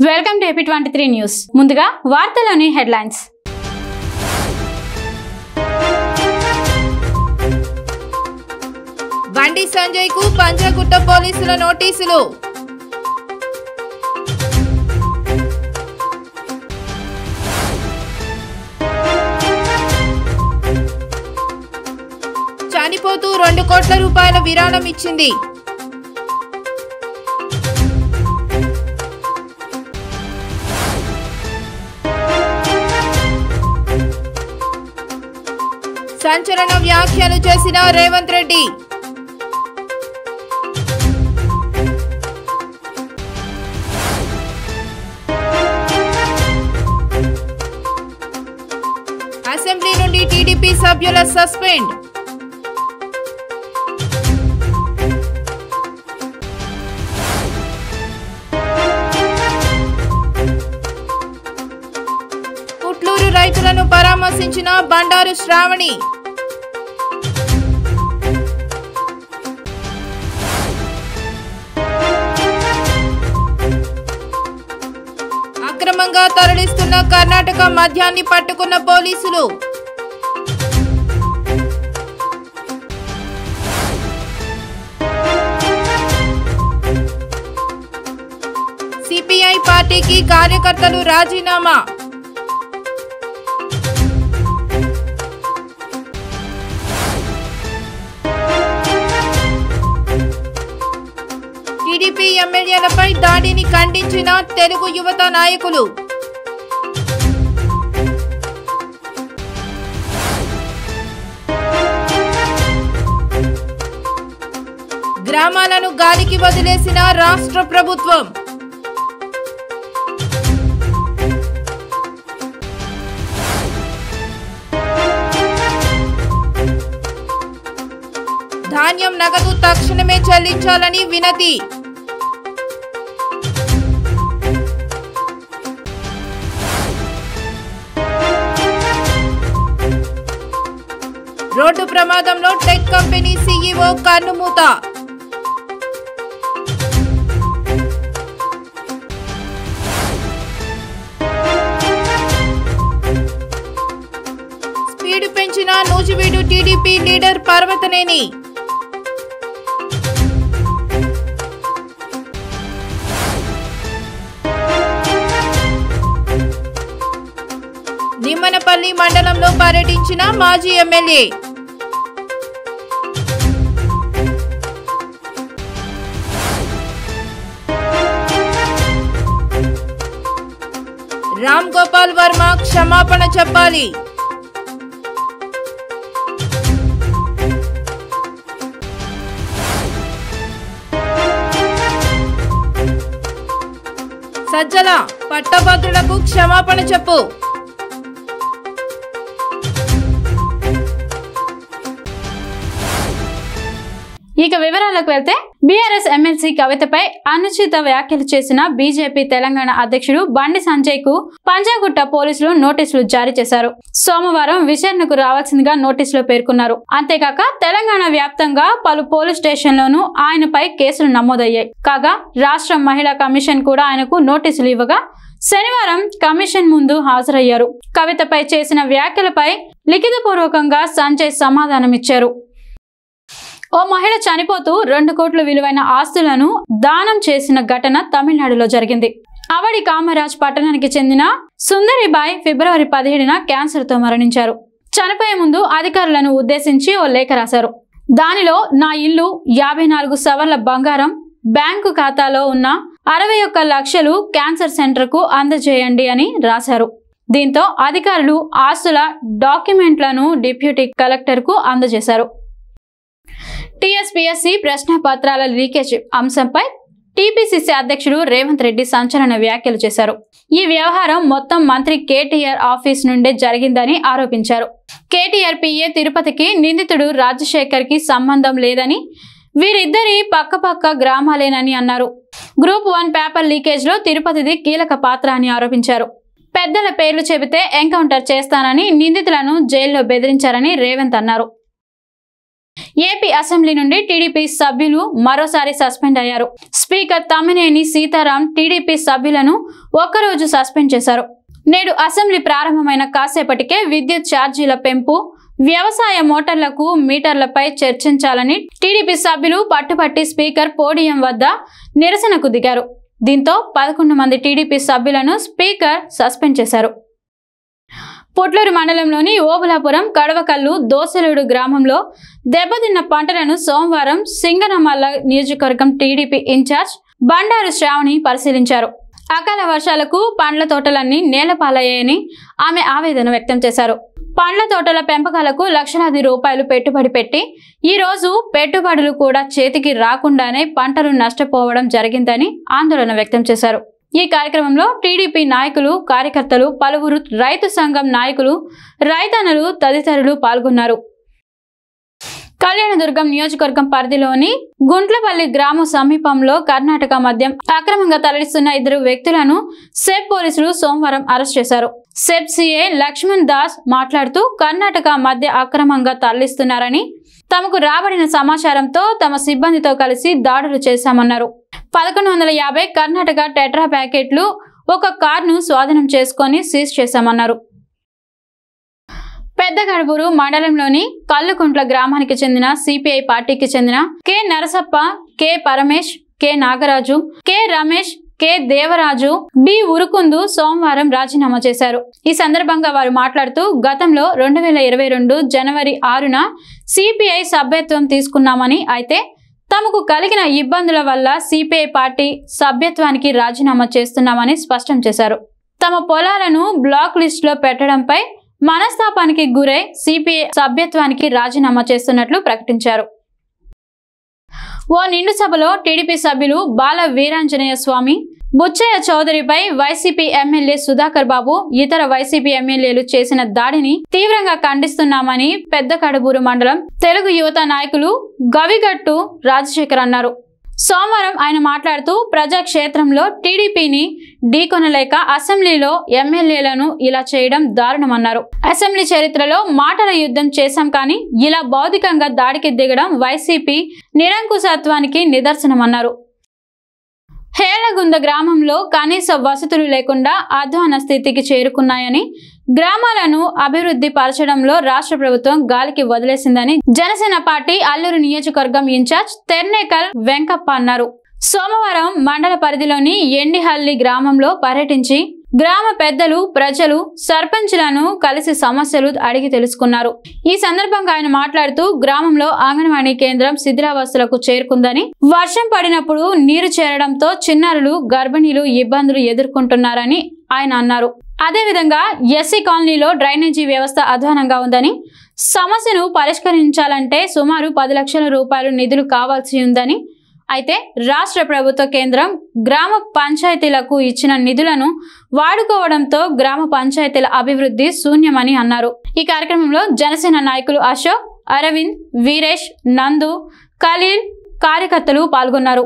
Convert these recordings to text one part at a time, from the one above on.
welcome to AP twenty three news ముందుగా వార్తలోని headlines బండి సంజయ్ కు పంజాగుట్ట పోలీసుల నోటీసులు చనిపోతూ రెండు కోట్ల రూపాయల విరాళం ఇచ్చింది సంచలన వ్యాఖ్యలు చేసిన రేవంత్ రెడ్డి అసెంబ్లీ నుండి టీడీపీ సభ్యుల సస్పెండ్ పుట్లూరు రైతులను పరామర్శించిన బండారు శ్రావణి అక్రమంగా తరలిస్తున్న కర్ణాటక మద్యాన్ని పట్టుకున్న పోలీసులు సిపిఐ పార్టీకి కార్యకర్తలు రాజీనామా టీడీపీ ఎమ్మెల్యేలపై దాడిని ఖండించిన తెలుగు యువత నాయకులు గ్రామాలను గాలికి వదిలేసిన రాష్ట్ర ప్రభుత్వం ధాన్యం నగదు తక్షణమే చెల్లించాలని వినతి రోడ్డు ప్రమాదంలో టెక్ కంపెనీ సీఈఓ కన్నుమూత స్పీడ్ పెంచిన నూజివీడు టీడీపీ లీడర్ పర్వతనేని నిమ్మనపల్లి మండలంలో పర్యటించిన మాజీ ఎమ్మెల్యే రామ్ గోపాల్ వర్మ క్షమాపణ చెప్పాలి సజ్జల పట్టభద్రులకు క్షమాపణ చెప్పు ఇక వివరాలకు వెళ్తే బీఆర్ఎస్ ఎమ్మెల్సీ కవితపై అనుచిత వ్యాఖ్యలు చేసిన బీజేపీ తెలంగాణ అధ్యక్షుడు బండి సంజయ్ కు పంజాగుట్ట పోలీసులు నోటీసులు జారీ చేశారు సోమవారం విచారణకు రావాల్సిందిగా నోటీసులో పేర్కొన్నారు అంతేకాక తెలంగాణ వ్యాప్తంగా పలు పోలీస్ స్టేషన్లోనూ ఆయనపై కేసులు నమోదయ్యాయి కాగా రాష్ట్ర మహిళా కమిషన్ కూడా ఆయనకు నోటీసులు ఇవ్వగా శనివారం కమిషన్ ముందు హాజరయ్యారు కవితపై చేసిన వ్యాఖ్యలపై లిఖితపూర్వకంగా సంజయ్ సమాధానమిచ్చారు ఓ మహిళ చనిపోతూ రెండు కోట్ల విలువైన ఆస్తులను దానం చేసిన ఘటన తమిళనాడులో జరిగింది అవడి కామరాజ్ పట్టణానికి చెందిన సుందరిబాయ్ ఫిబ్రవరి పదిహేడున క్యాన్సర్తో మరణించారు చనిపోయే ముందు అధికారులను ఉద్దేశించి ఓ లేఖ రాశారు దానిలో నా ఇల్లు యాభై నాలుగు సవర్ల బంగారం బ్యాంకు ఖాతాలో ఉన్న అరవై ఒక్క లక్షలు క్యాన్సర్ సెంటర్కు అందజేయండి అని రాశారు దీంతో అధికారులు ఆస్తుల డాక్యుమెంట్లను డిప్యూటీ కలెక్టర్కు అందజేశారు టీఎస్పీఎస్సీ ప్రశ్నపత్రాల లీకేజ్ అంశంపై టీపీసీసీ అధ్యక్షుడు రేవంత్ రెడ్డి సంచలన వ్యాఖ్యలు చేశారు ఈ వ్యవహారం మొత్తం మంత్రి కేటీఆర్ ఆఫీస్ నుండే జరిగిందని ఆరోపించారు కేటీఆర్ పిఏ తిరుపతికి నిందితుడు రాజశేఖర్ కి సంబంధం లేదని వీరిద్దరి పక్కపక్క గ్రామాలేనని అన్నారు గ్రూప్ వన్ పేపర్ లీకేజ్ లో తిరుపతిది కీలక పాత్ర అని ఆరోపించారు పెద్దల పేర్లు చెబితే ఎన్కౌంటర్ చేస్తానని నిందితులను జైల్లో బెదిరించారని రేవంత్ అన్నారు ఏపీ అసెంబ్లీ నుండి టీడీపీ సభ్యులు మరోసారి సస్పెండ్ అయ్యారు స్పీకర్ తమ్మినేని సీతారాం టీడీపీ సభ్యులను ఒక్కరోజు సస్పెండ్ చేశారు నేడు అసెంబ్లీ ప్రారంభమైన కాసేపటికే విద్యుత్ ఛార్జీల పెంపు వ్యవసాయ మోటార్లకు మీటర్లపై చర్చించాలని టీడీపీ సభ్యులు పట్టుపట్టి స్పీకర్ పోడియం వద్ద నిరసనకు దిగారు దీంతో పదకొండు మంది టీడీపీ సభ్యులను స్పీకర్ సస్పెండ్ చేశారు పుట్లూరు మండలంలోని ఓబులాపురం కడవకల్లు దోసెలుడు గ్రామంలో దెబ్బతిన్న పంటలను సోమవారం సింగనమల్ల నియోజకవర్గం టీడీపీ ఇన్ఛార్జ్ బండారు శ్రావణి పరిశీలించారు అకాల వర్షాలకు పండ్ల తోటలన్నీ నేలపాలయ్యాయని ఆమె ఆవేదన వ్యక్తం చేశారు పండ్ల తోటల పెంపకాలకు లక్షలాది రూపాయలు పెట్టుబడి పెట్టి ఈ రోజు పెట్టుబడులు కూడా చేతికి రాకుండానే పంటలు నష్టపోవడం జరిగిందని ఆందోళన వ్యక్తం చేశారు ఈ కార్యక్రమంలో టీడీపీ నాయకులు కార్యకర్తలు పలువురు రైతు సంఘం నాయకులు రైతన్నలు తదితరులు పాల్గొన్నారు కళ్యాణదుర్గం నియోజకవర్గం పరిధిలోని గుంట్లపల్లి గ్రామ సమీపంలో కర్ణాటక మద్యం అక్రమంగా తరలిస్తున్న ఇద్దరు వ్యక్తులను సెబ్ పోలీసులు సోమవారం అరెస్ట్ చేశారు సెబ్ సిఏ లక్ష్మణ్ దాస్ మాట్లాడుతూ కర్ణాటక మద్య అక్రమంగా తరలిస్తున్నారని తమకు రాబడిన సమాచారంతో తమ సిబ్బందితో కలిసి దాడులు చేశామన్నారు పదకొండు వందల యాభై కర్ణాటక టెట్రా ప్యాకెట్లు ఒక కార్ను స్వాధీనం చేసుకొని సీజ్ చేశామన్నారు పెద్దగడబూరు మండలంలోని కల్లుకుంట్ల గ్రామానికి చెందిన సిపిఐ పార్టీకి చెందిన K Narasappa K Paramesh K Nagaraju K Ramesh K Devaraju B Urukundu సోమవారం రాజీనామా చేశారు ఈ సందర్భంగా వారు మాట్లాడుతూ గతంలో రెండు వేల ఇరవై రెండు జనవరి ఆరున సిపిఐ సభ్యత్వం తీసుకున్నామని అయితే తమకు కలిగిన ఇబ్బందుల వల్ల సిపిఐ పార్టీ సభ్యత్వానికి రాజీనామా చేస్తున్నామని స్పష్టం చేశారు తమ పొలాలను బ్లాక్ లిస్టులో పెట్టడంపై మనస్తాపానికి గురై సిపిఐ సభ్యత్వానికి రాజీనామా చేస్తున్నట్లు ప్రకటించారు ఓ నిండు సభలో టీడీపీ సభ్యులు బాల వీరాంజనేయ స్వామి బుచ్చయ్య చౌదరిపై వైసీపీ ఎమ్మెల్యే సుధాకర్ బాబు ఇతర వైసీపీ ఎమ్మెల్యేలు చేసిన దాడిని తీవ్రంగా ఖండిస్తున్నామని పెద్ద కడబూరు మండలం తెలుగు యువత నాయకులు గవిగట్టు రాజశేఖర్ అన్నారు సోమవారం ఆయన మాట్లాడుతూ ప్రజాక్షేత్రంలో టీడీపీని ఢీకొనలేక అసెంబ్లీలో ఎమ్మెల్యేలను ఇలా చేయడం దారుణమన్నారు అసెంబ్లీ చరిత్రలో మాటల యుద్ధం చేశాం కానీ ఇలా భౌతికంగా దాడికి దిగడం వైసీపీ నిరంకుశత్వానికి నిదర్శనమన్నారు హేళగుంద గ్రామంలో కనీస వసతులు లేకుండా అధ్వాన స్థితికి చేరుకున్నాయని గ్రామాలను అభివృద్ధి పరచడంలో రాష్ట్ర ప్రభుత్వం గాలికి వదిలేసిందని జనసేన పార్టీ అల్లూరు నియోజకవర్గం ఇన్ఛార్జ్ తెర్నేకల్ వెంకప్ప అన్నారు సోమవారం మండల పరిధిలోని ఎండిహల్లి గ్రామంలో పర్యటించి గ్రామ పెద్దలు ప్రజలు సర్పంచ్లను కలిసి సమస్యలు అడిగి తెలుసుకున్నారు ఈ సందర్భంగా ఆయన మాట్లాడుతూ గ్రామంలో అంగన్వాడీ కేంద్రం శిథిలావస్థలకు చేరుకుందని వర్షం పడినప్పుడు నీరు చేరడంతో చిన్నారులు గర్భిణీలు ఇబ్బందులు ఎదుర్కొంటున్నారని ఆయన అన్నారు అదేవిధంగా ఎస్సీ కాలనీలో డ్రైనేజీ వ్యవస్థ అధ్వానంగా ఉందని సమస్యను పరిష్కరించాలంటే సుమారు పది లక్షల రూపాయలు నిధులు కావాల్సి ఉందని అయితే రాష్ట్ర ప్రభుత్వ కేంద్రం గ్రామ పంచాయతీలకు ఇచ్చిన నిధులను వాడుకోవడంతో గ్రామ పంచాయతీల అభివృద్ధి శూన్యమని అన్నారు ఈ కార్యక్రమంలో జనసేన నాయకులు అశోక్ అరవింద్ వీరేష్ నందు ఖలీల్ కార్యకర్తలు పాల్గొన్నారు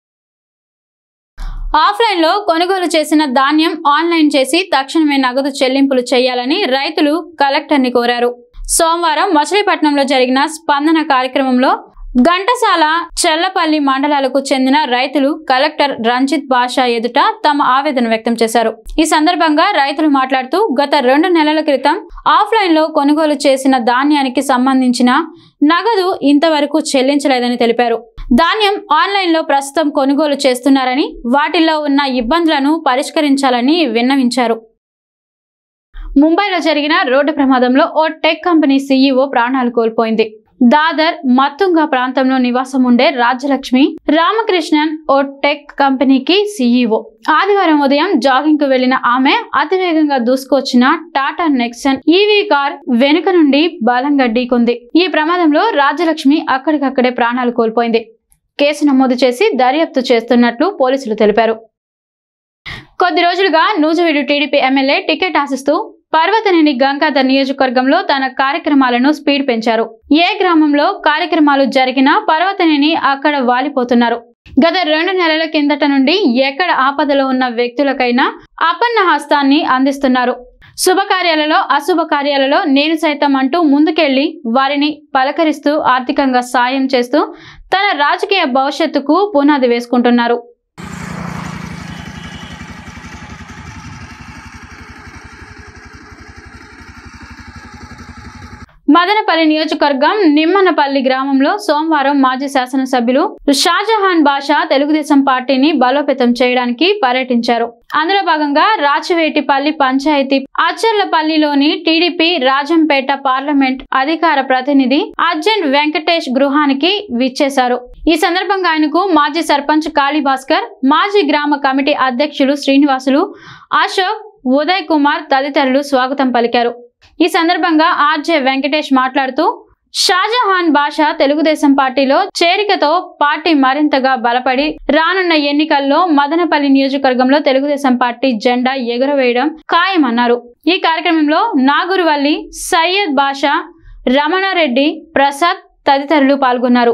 ఆఫ్లైన్లో కొనుగోలు చేసిన ధాన్యం ఆన్లైన్ చేసి తక్షణమే నగదు చెల్లింపులు చేయాలని రైతులు కలెక్టర్ని కోరారు సోమవారం మచిలీపట్నంలో జరిగిన స్పందన కార్యక్రమంలో ఘంటసాల చెల్లపల్లి మండలాలకు చెందిన రైతులు కలెక్టర్ రంజిత్ బాషా ఎదుట తమ ఆవేదన వ్యక్తం చేశారు ఈ సందర్భంగా రైతులు మాట్లాడుతూ గత రెండు నెలల క్రితం ఆఫ్లైన్ లో కొనుగోలు చేసిన ధాన్యానికి సంబంధించిన నగదు ఇంతవరకు చెల్లించలేదని తెలిపారు ధాన్యం ఆన్లైన్ లో ప్రస్తుతం కొనుగోలు చేస్తున్నారని వాటిల్లో ఉన్న ఇబ్బందులను పరిష్కరించాలని విన్నవించారు ముంబైలో జరిగిన రోడ్డు ప్రమాదంలో ఓ టెక్ కంపెనీ సీఈఓ ప్రాణాలు కోల్పోయింది దాదర్ మత్తుంగా ప్రాంతంలో నివాసం ఉండే రాజ్యలక్ష్మి రామకృష్ణన్ ఓ టెక్ కంపెనీకి సీఈఓ ఆదివారం ఉదయం జాగింగ్ కు వెళ్లిన ఆమె అతివేగంగా దూసుకొచ్చిన టాటా నెక్సన్ ఈవీ కార్ వెనుక నుండి బలంగా ఢీకొంది ఈ ప్రమాదంలో రాజ్యలక్ష్మి అక్కడికక్కడే ప్రాణాలు కోల్పోయింది కేసు నమోదు చేసి దర్యాప్తు చేస్తున్నట్లు పోలీసులు తెలిపారు కొద్ది రోజులుగా నూజవీడు టీడీపీ ఎమ్మెల్యే టికెట్ ఆశిస్తూ పర్వతనేని గంగాధర్ నియోజకవర్గంలో తన కార్యక్రమాలను స్పీడ్ పెంచారు ఏ గ్రామంలో కార్యక్రమాలు జరిగినా పర్వతనేని అక్కడ వాలిపోతున్నారు గత రెండు నెలల కిందట నుండి ఎక్కడ ఆపదలో ఉన్న వ్యక్తులకైనా అపన్న హస్తాన్ని అందిస్తున్నారు శుభకార్యాలలో అశుభ కార్యాలలో నేను సైతం అంటూ ముందుకెళ్లి వారిని పలకరిస్తూ ఆర్థికంగా సాయం చేస్తూ తన రాజకీయ భవిష్యత్తుకు పునాది వేసుకుంటున్నారు మదనపల్లి నియోజకవర్గం నిమ్మనపల్లి గ్రామంలో సోమవారం మాజీ శాసనసభ్యులు షాజహాన్ బాషా తెలుగుదేశం పార్టీని బలోపేతం చేయడానికి పర్యటించారు అందులో భాగంగా రాచవేటిపల్లి పంచాయతీ అచ్చర్లపల్లిలోని టీడీపీ రాజంపేట పార్లమెంట్ అధికార ప్రతినిధి అర్జెంట్ వెంకటేష్ గృహానికి విచ్చేశారు ఈ సందర్భంగా ఆయనకు మాజీ సర్పంచ్ కాళీభాస్కర్ మాజీ గ్రామ కమిటీ అధ్యక్షులు శ్రీనివాసులు అశోక్ ఉదయ్ కుమార్ తదితరులు స్వాగతం పలికారు ఈ సందర్భంగా ఆర్జే వెంకటేష్ మాట్లాడుతూ షాజహాన్ బాషా తెలుగుదేశం పార్టీలో చేరికతో పార్టీ మరింతగా బలపడి రానున్న ఎన్నికల్లో మదనపల్లి నియోజకవర్గంలో తెలుగుదేశం పార్టీ జెండా ఎగురవేయడం ఖాయమన్నారు ఈ కార్యక్రమంలో నాగురువల్లి సయ్యద్ బాషా రమణారెడ్డి ప్రసాద్ తదితరులు పాల్గొన్నారు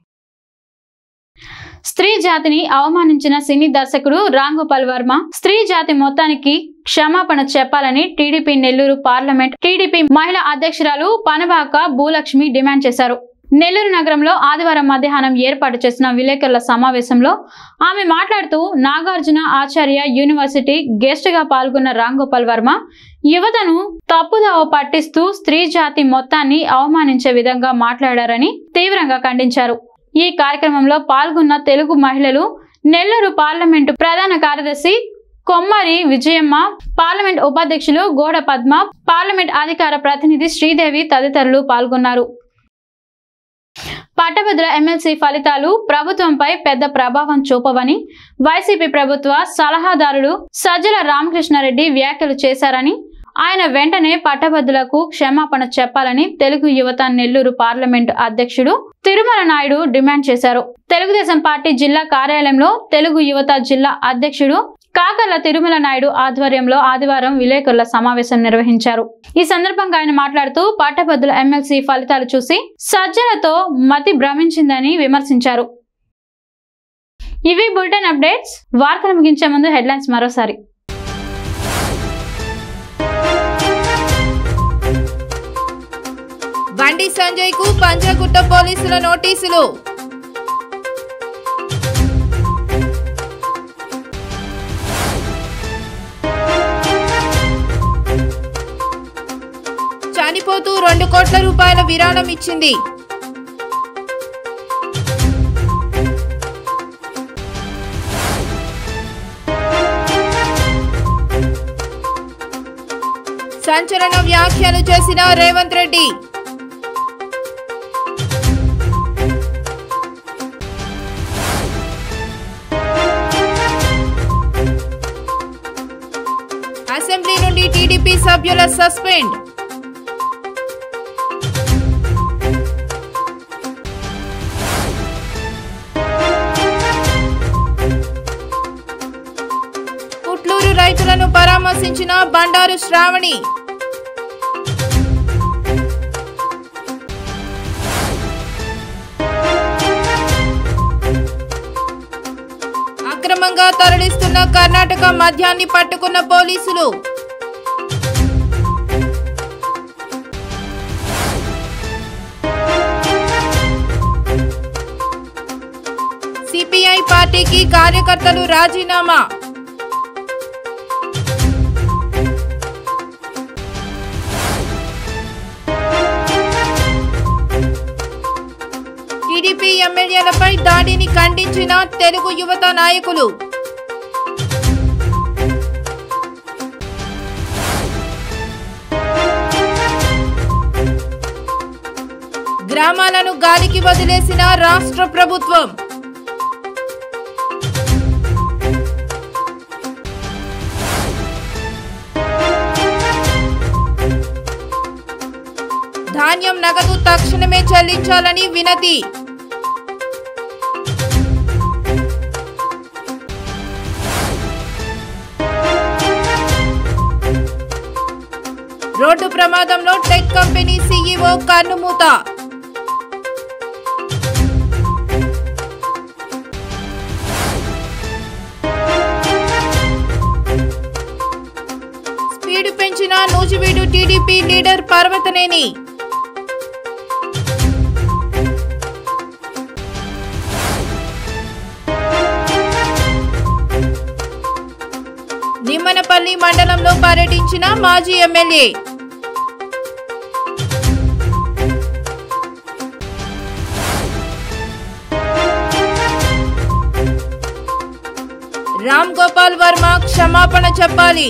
స్త్రీ జాతిని అవమానించిన సినీ దర్శకుడు రాంగోపాల్ వర్మ స్త్రీ జాతి మొత్తానికి క్షమాపణ చెప్పాలని టీడీపీ నెల్లూరు పార్లమెంట్ టీడీపీ మహిళా అధ్యక్షురాలు పనబాక భూలక్ష్మి డిమాండ్ చేశారు నెల్లూరు నగరంలో ఆదివారం మధ్యాహ్నం ఏర్పాటు చేసిన విలేకరుల సమావేశంలో ఆమె మాట్లాడుతూ నాగార్జున ఆచార్య యూనివర్సిటీ గెస్ట్ గా పాల్గొన్న రాంగోపాల్ వర్మ యువతను తప్పుదోవ పట్టిస్తూ స్త్రీ జాతి మొత్తాన్ని అవమానించే విధంగా మాట్లాడారని తీవ్రంగా ఖండించారు ఈ కార్యక్రమంలో పాల్గొన్న తెలుగు మహిళలు నెల్లూరు పార్లమెంటు ప్రధాన కార్యదర్శి కొమ్మరి విజయమ్మ పార్లమెంట్ ఉపాధ్యక్షులు గోడ పద్మ పార్లమెంట్ అధికార ప్రతినిధి శ్రీదేవి తదితరులు పాల్గొన్నారు పట్టభద్ర ఎమ్మెల్సీ ఫలితాలు ప్రభుత్వంపై పెద్ద ప్రభావం చూపవని వైసీపీ ప్రభుత్వ సలహాదారుడు సజ్జల రామకృష్ణారెడ్డి వ్యాఖ్యలు చేశారని ఆయన వెంటనే పట్టభద్రులకు క్షమాపణ చెప్పాలని తెలుగు యువత నెల్లూరు పార్లమెంటు అధ్యక్షుడు తిరుమల నాయుడు డిమాండ్ చేశారు తెలుగుదేశం పార్టీ జిల్లా కార్యాలయంలో తెలుగు యువత జిల్లా అధ్యక్షుడు కాకర్ల తిరుమల నాయుడు ఆధ్వర్యంలో ఆదివారం విలేకరుల సమావేశం నిర్వహించారు ఈ సందర్భంగా ఆయన మాట్లాడుతూ పట్టభద్రుల ఎమ్మెల్సీ ఫలితాలు చూసి సజ్జలతో మతి భ్రమించిందని విమర్శించారు ఇవి బులెటిన్ అప్డేట్స్ వార్తలు ముగించే ముందు హెడ్లైన్స్ మరోసారి బండి సంజయ్ కు పంజాగుట్ట పోలీసుల నోటీసులు చనిపోతూ రెండు కోట్ల రూపాయల విరాళం ఇచ్చింది సంచలన వ్యాఖ్యలు చేసిన రేవంత్ రెడ్డి అసెంబ్లీ నుండి టీడీపీ సభ్యుల సస్పెండ్ పుట్లూరు రైతులను పరామర్శించిన బండారు శ్రావణి అక్రమంగా తరలిస్తున్న కర్ణాటక మద్యాన్ని పట్టుకున్న పోలీసులు సిపిఐ పార్టీకి కార్యకర్తలు రాజీనామా టీడీపీ ఎమ్మెల్యేలపై దాడిని ఖండించిన తెలుగు యువత నాయకులు గ్రామాలను గాలికి వదిలేసిన రాష్ట్ర ప్రభుత్వం ధాన్యం నగదు తక్షణమే చెల్లించాలని వినతి రోడ్డు ప్రమాదంలో టెక్ కంపెనీ సీఈఓ కన్నుమూత స్పీడ్ పెంచిన నూతన నూజివీడు టీడీపీ లీడర్ పర్వతనేని నిమ్మనపల్లి మండలంలో పర్యటించిన మాజీ ఎమ్మెల్యే రామ్ గోపాల్ వర్మ క్షమాపణ చెప్పాలి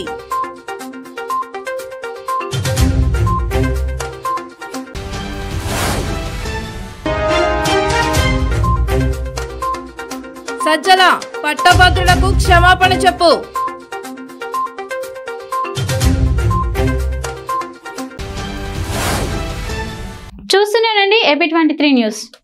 సజ్జల పట్టభద్రులకు క్షమాపణ చెప్పు చూస్తున్నానండి ఏపీ ట్వంటీ త్రీ న్యూస్